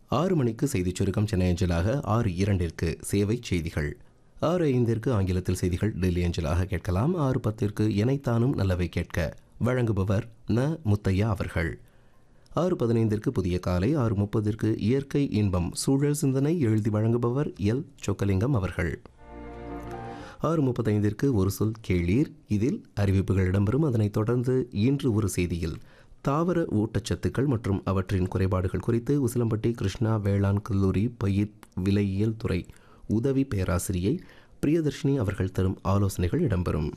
ஆறு மணிக்கு செய்திச் சுருக்கம் சென்னை அஞ்சலாக ஆறு இரண்டிற்கு சேவை செய்திகள் ஆறு ஐந்திற்கு ஆங்கிலத்தில் செய்திகள் டெல்லி அஞ்சலாக கேட்கலாம் ஆறு பத்திற்கு எனைத்தானும் நல்லவை கேட்க வழங்குபவர் ந முத்தையா அவர்கள் ஆறு பதினைந்திற்கு புதிய காலை ஆறு முப்பதிற்கு இயற்கை இன்பம் சூழல் சிந்தனை எழுதி வழங்குபவர் எல் சொக்கலிங்கம் அவர்கள் ஆறு முப்பத்தைந்திற்கு ஒரு சொல் கேளீர் இதில் அறிவிப்புகள் இடம்பெறும் அதனைத் தொடர்ந்து இன்று ஒரு செய்தியில் தாவர ஊட்டச்சத்துக்கள் மற்றும் அவற்றின் குறைபாடுகள் குறித்து உசிலம்பட்டி கிருஷ்ணா வேளாண் கல்லூரி பயிர் விலையியல் துறை உதவி பேராசிரியை பிரியதர்ஷினி அவர்கள் தரும் ஆலோசனைகள் இடம்பெறும்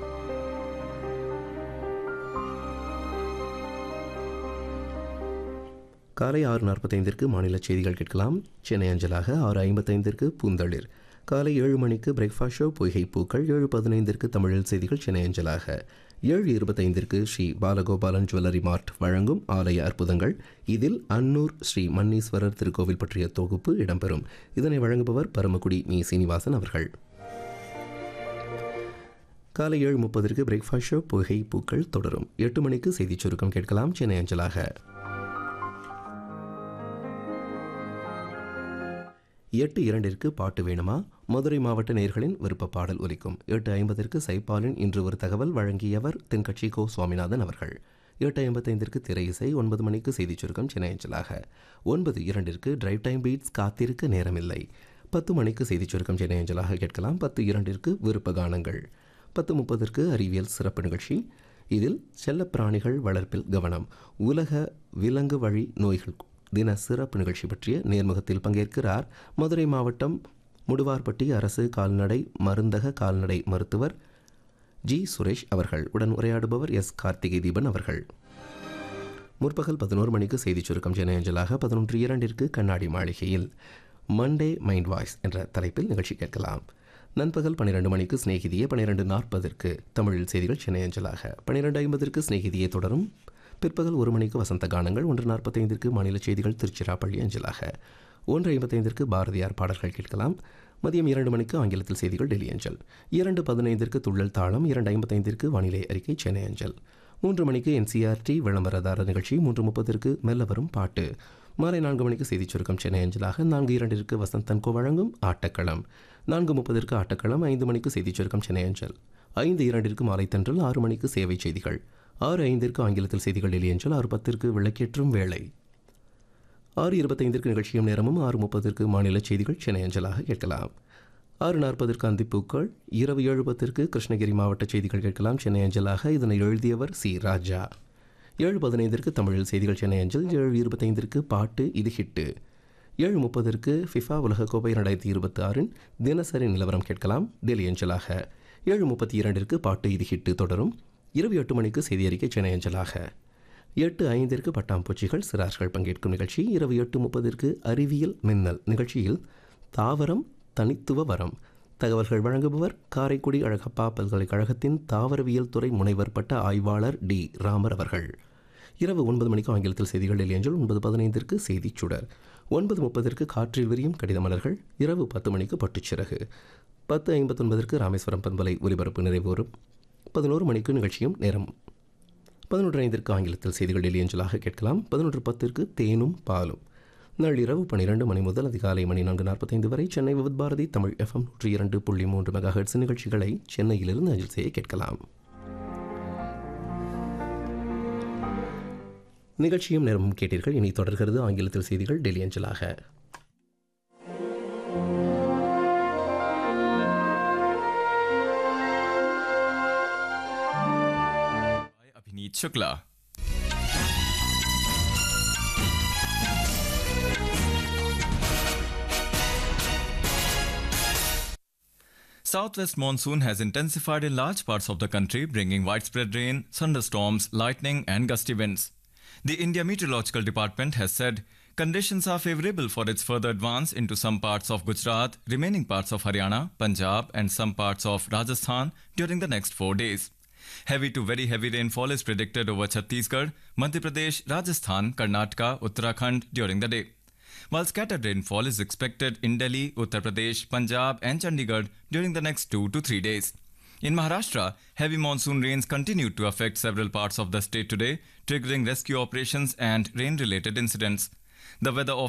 காலை ஆறு நாற்பத்தைந்திற்கு மாநில செய்திகள் கேட்கலாம் சென்னை அஞ்சலாக ஆறு ஐம்பத்தைந்திற்கு பூந்தளிர் காலை ஏழு மணிக்கு பிரேக்ஃபாஸ்ட் ஷோ பொய்கை பூக்கள் ஏழு பதினைந்திற்கு தமிழில் செய்திகள் சென்னை அஞ்சலாக ஏழு இருபத்தைந்திற்கு ஸ்ரீ பாலகோபாலன் ஜுவல்லரி மார்ட் வழங்கும் ஆலய அற்புதங்கள் இதில் அன்னூர் ஸ்ரீ மன்னீஸ்வரர் திருக்கோவில் பற்றிய தொகுப்பு இடம்பெறும் இதனை வழங்குபவர் பரமக்குடி மீ சீனிவாசன் அவர்கள் காலை ஏழு முப்பதற்கு பிரேக்ஃபாஸ்ட் ஷோ பொய்கை பூக்கள் தொடரும் எட்டு மணிக்கு செய்திச் சுருக்கம் கேட்கலாம் சென்னை அஞ்சலாக எட்டு இரண்டிற்கு பாட்டு வேணுமா மதுரை மாவட்ட நேர்களின் விருப்ப பாடல் ஒலிக்கும் எட்டு ஐம்பதற்கு சைப்பாலின் இன்று ஒரு தகவல் வழங்கியவர் தென்கட்சி கோ சுவாமிநாதன் அவர்கள் எட்டு ஐம்பத்தைந்திற்கு திரை இசை ஒன்பது மணிக்கு செய்திச் சுருக்கம் சென்னை அஞ்சலாக ஒன்பது இரண்டிற்கு டிரைவ் டைம் பீட்ஸ் காத்திருக்க நேரமில்லை பத்து மணிக்கு செய்திச் சுருக்கம் சென்னை அஞ்சலாக கேட்கலாம் பத்து இரண்டிற்கு விருப்ப கானங்கள் பத்து முப்பதற்கு அறிவியல் சிறப்பு நிகழ்ச்சி இதில் செல்லப்பிராணிகள் வளர்ப்பில் கவனம் உலக விலங்கு வழி நோய்கள் தின சிறப்பு நிகழ்ச்சி பற்றிய நேர்முகத்தில் பங்கேற்கிறார் மதுரை மாவட்டம் முடுவார்பட்டி அரசு கால்நடை மருந்தக கால்நடை மருத்துவர் ஜி சுரேஷ் அவர்கள் உடன் உரையாடுபவர் எஸ் கார்த்திகை தீபன் அவர்கள் முற்பகல் பதினோரு மணிக்கு செய்திச் சுருக்கம் சென்னை அஞ்சலாக பதினொன்று இரண்டிற்கு கண்ணாடி மாளிகையில் மண்டே மைண்ட் வாய்ஸ் என்ற தலைப்பில் நிகழ்ச்சி கேட்கலாம் நண்பகல் பன்னிரெண்டு மணிக்கு சிநேகிதியே பன்னிரெண்டு நாற்பதற்கு தமிழில் செய்திகள் சென்னை அஞ்சலாக பன்னிரெண்டு ஐம்பதற்கு சிநேகிதியே தொடரும் பிற்பகல் ஒரு மணிக்கு வசந்த கானங்கள் ஒன்று நாற்பத்தைந்திற்கு மாநில செய்திகள் திருச்சிராப்பள்ளி அஞ்சலாக ஒன்று ஐம்பத்தைந்திற்கு பாரதியார் பாடல்கள் கேட்கலாம் மதியம் இரண்டு மணிக்கு ஆங்கிலத்தில் செய்திகள் டெல்லி அஞ்சல் இரண்டு பதினைந்திற்கு துள்ளல் தாளம் இரண்டு ஐம்பத்தைந்திற்கு வானிலை அறிக்கை சென்னை அஞ்சல் மூன்று மணிக்கு என்சிஆர்டி விளம்பரதார நிகழ்ச்சி மூன்று முப்பதிற்கு மெல்ல வரும் பாட்டு மாலை நான்கு மணிக்கு செய்திச் சுருக்கம் சென்னை அஞ்சலாக நான்கு இரண்டிற்கு வசந்தன்கோ வழங்கும் ஆட்டக்களம் நான்கு முப்பதிற்கு ஆட்டக்களம் ஐந்து மணிக்கு செய்திச் சுருக்கம் சென்னை அஞ்சல் ஐந்து இரண்டிற்கு மாலை தென்றல் ஆறு மணிக்கு சேவை செய்திகள் ஆறு ஐந்திற்கு ஆங்கிலத்தில் செய்திகள் எளியஞ்சல் ஆறு பத்திற்கு விளக்கேற்றும் வேளை ஆறு இருபத்தைந்திற்கு நிகழ்ச்சியும் நேரமும் ஆறு முப்பதற்கு மாநில செய்திகள் சென்னை அஞ்சலாக கேட்கலாம் ஆறு நாற்பதற்கு அந்திப்பூக்கள் இரவு ஏழு பத்திற்கு கிருஷ்ணகிரி மாவட்ட செய்திகள் கேட்கலாம் சென்னை அஞ்சலாக இதனை எழுதியவர் சி ராஜா ஏழு பதினைந்திற்கு தமிழில் செய்திகள் சென்னை அஞ்சல் ஏழு இருபத்தைந்திற்கு பாட்டு இது ஹிட்டு ஏழு முப்பதற்கு ஃபிஃபா உலகக்கோப்பை ரெண்டாயிரத்தி இருபத்தி ஆறின் தினசரி நிலவரம் கேட்கலாம் டெல்லி அஞ்சலாக ஏழு முப்பத்தி இரண்டிற்கு பாட்டு இது ஹிட்டு தொடரும் இரவு எட்டு மணிக்கு செய்தி அறிக்கை சென்னை அஞ்சலாக எட்டு ஐந்திற்கு பட்டாம்பூச்சிகள் சிறார்கள் பங்கேற்கும் நிகழ்ச்சி இரவு எட்டு முப்பதிற்கு அறிவியல் மின்னல் நிகழ்ச்சியில் தாவரம் தனித்துவ வரம் தகவல்கள் வழங்குபவர் காரைக்குடி அழகப்பா பல்கலைக்கழகத்தின் தாவரவியல் துறை முனைவர் பட்ட ஆய்வாளர் டி ராமர் அவர்கள் இரவு ஒன்பது மணிக்கு ஆங்கிலத்தில் செய்திகள் இல்லையென்றால் ஒன்பது பதினைந்திற்கு செய்திச் சுடர் ஒன்பது முப்பதற்கு காற்றில் விரியும் கடித மலர்கள் இரவு பத்து மணிக்கு பட்டுச்சிறகு பத்து ஐம்பத்தொன்பதற்கு ராமேஸ்வரம் பண்பலை ஒலிபரப்பு நிறைவேறும் பதினோரு மணிக்கு நிகழ்ச்சியும் நேரம் பதினொன்று ஐந்திற்கு ஆங்கிலத்தில் செய்திகள் எளியஞ்சலாக கேட்கலாம் பதினொன்று பத்திற்கு தேனும் பாலும் நள்ளிரவு பன்னிரண்டு மணி முதல் அதிகாலை மணி நான்கு நாற்பத்தைந்து வரை சென்னை விவத் பாரதி தமிழ் எஃப்எம் நூற்றி இரண்டு புள்ளி மூன்று மெகா ஹெர்ட்ஸ் நிகழ்ச்சிகளை சென்னையிலிருந்து அஞ்சல் செய்ய கேட்கலாம் நிகழ்ச்சியும் நேரமும் கேட்டீர்கள் இனி தொடர்கிறது ஆங்கிலத்தில் செய்திகள் டெல்லி அஞ்சலாக by Abhineet Shukla. Southwest monsoon has intensified in large parts of the country, bringing widespread rain, thunderstorms, lightning, and gusty winds. The India Meteorological Department has said conditions are favorable for its further advance into some parts of Gujarat, remaining parts of Haryana, Punjab, and some parts of Rajasthan during the next four days. Heavy to very heavy rainfall is predicted over Chhattisgarh, Madhya Pradesh, Rajasthan, Karnataka, Uttarakhand during the day. While scattered rainfall is expected in Delhi, Uttar Pradesh, Punjab, and Chandigarh during the next two to three days. In Maharashtra, heavy monsoon rains continued to affect several parts of the state today, triggering rescue operations and rain related incidents. The weather